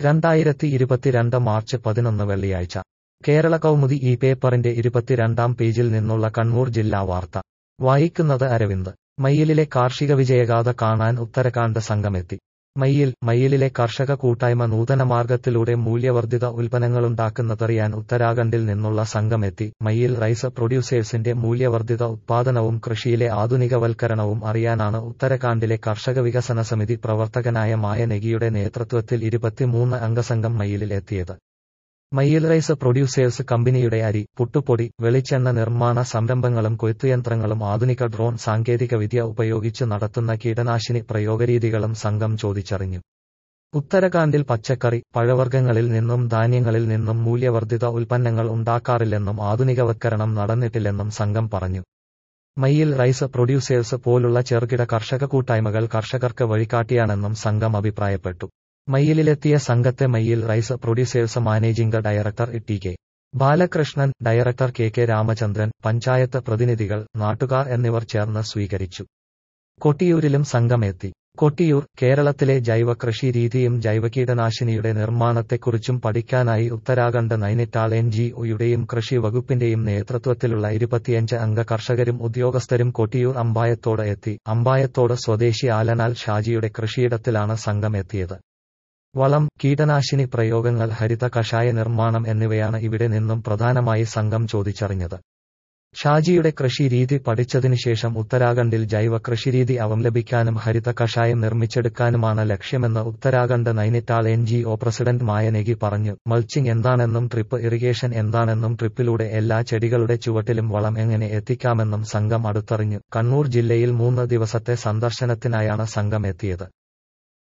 രണ്ടായിരത്തി ഇരുപത്തിരണ്ട് മാർച്ച് പതിനൊന്ന് വെള്ളിയാഴ്ച കേരള കൗമുദി ഈ പേപ്പറിന്റെ ഇരുപത്തിരണ്ടാം പേജിൽ നിന്നുള്ള കണ്ണൂർ ജില്ലാ വാർത്ത വായിക്കുന്നത് അരവിന്ദ് മയ്യിലിലെ കാർഷിക വിജയഗാഥ കാണാൻ ഉത്തരകാണ്ഡ് സംഘമെത്തി മയ്യിൽ മയ്യിലിലെ കർഷക കൂട്ടായ്മ നൂതന മാർഗത്തിലൂടെ മൂല്യവർദ്ധിത ഉൽപ്പന്നങ്ങളുണ്ടാക്കുന്നതറിയാൻ ഉത്തരാഖണ്ഡിൽ നിന്നുള്ള സംഘമെത്തി മയ്യിൽ റൈസ് പ്രൊഡ്യൂസേഴ്സിന്റെ മൂല്യവർദ്ധിത ഉത്പാദനവും കൃഷിയിലെ ആധുനികവൽക്കരണവും അറിയാനാണ് ഉത്തരകാണ്ഡിലെ കർഷക വികസന സമിതി പ്രവർത്തകനായ മായ നെഗിയുടെ നേതൃത്വത്തിൽ ഇരുപത്തിമൂന്ന് അംഗസംഘം മയ്യിലിൽ എത്തിയത് മയ്യിൽ റൈസ് പ്രൊഡ്യൂസേഴ്സ് കമ്പനിയുടെ അരി പുട്ടുപൊടി വെളിച്ചെണ്ണ നിർമ്മാണ സംരംഭങ്ങളും കൊയ്ത്തുയന്ത്രങ്ങളും ആധുനിക ഡ്രോൺ സാങ്കേതികവിദ്യ ഉപയോഗിച്ച് നടത്തുന്ന കീടനാശിനി പ്രയോഗരീതികളും സംഘം ചോദിച്ചറിഞ്ഞു ഉത്തരകാണ്ടിൽ പച്ചക്കറി പഴവർഗ്ഗങ്ങളിൽ നിന്നും ധാന്യങ്ങളിൽ നിന്നും മൂല്യവർദ്ധിത ഉൽപ്പന്നങ്ങൾ ഉണ്ടാക്കാറില്ലെന്നും ആധുനികവത്കരണം നടന്നിട്ടില്ലെന്നും സംഘം പറഞ്ഞു മയ്യിൽ റൈസ് പ്രൊഡ്യൂസേഴ്സ് പോലുള്ള ചെറുകിട കർഷക കൂട്ടായ്മകൾ കർഷകർക്ക് വഴികാട്ടിയാണെന്നും സംഘം അഭിപ്രായപ്പെട്ടു മയ്യിലെത്തിയ സംഘത്തെ Mayyil rice producers managing director T K Balakrishnan director K K Ramachandran panchayat പ്രതിനിധികൾ നാട്ടുകാർ എന്നിവർ ചേർന്ന് സ്വീകരിച്ചു കൊട്ടിയൂരിലും സംഘമെത്തി കൊട്ടിയൂർ കേരളത്തിലെ ജൈവ കൃഷി രീതിയും ജൈവ കീടനാശിനിയുടെ നിർമ്മാണത്തെക്കുറിച്ചും പഠിക്കാനായി ഉത്തരാഖണ്ഡ് നൈനിറ്റാൾ എൻ ജി ഒയുടെയും കൃഷി വകുപ്പിന്റെയും നേതൃത്വത്തിലുള്ള ഇരുപത്തിയഞ്ച് അംഗ കർഷകരും ഉദ്യോഗസ്ഥരും കൊട്ടിയൂർ അമ്പായത്തോട് എത്തി അമ്പായത്തോട് സ്വദേശി ആലനാൽ ഷാജിയുടെ കൃഷിയിടത്തിലാണ് സംഘം എത്തിയത് വളം കീടനാശിനി പ്രയോഗങ്ങൾ ഹരിത കഷായ നിർമ്മാണം എന്നിവയാണ് ഇവിടെ നിന്നും പ്രധാനമായി സംഘം ചോദിച്ചറിഞ്ഞത് ഷാജിയുടെ കൃഷി രീതി പഠിച്ചതിനുശേഷം ഉത്തരാഖണ്ഡിൽ ജൈവ കൃഷിരീതി അവലംബിക്കാനും ഹരിത കഷായം നിർമ്മിച്ചെടുക്കാനുമാണ് ലക്ഷ്യമെന്ന് Uttarakhand Nainital N G O president Maya Negi പറഞ്ഞു മൾച്ചിങ് എന്താണെന്നും ട്രിപ്പ് ഇറിഗേഷൻ എന്താണെന്നും ട്രിപ്പിലൂടെ എല്ലാ ചെടികളുടെ ചുവട്ടിലും വളം എങ്ങനെ എത്തിക്കാമെന്നും സംഘം അടുത്തറിഞ്ഞു കണ്ണൂർ ജില്ലയിൽ മൂന്ന് ദിവസത്തെ സന്ദർശനത്തിനായാണ് സംഘം എത്തിയത്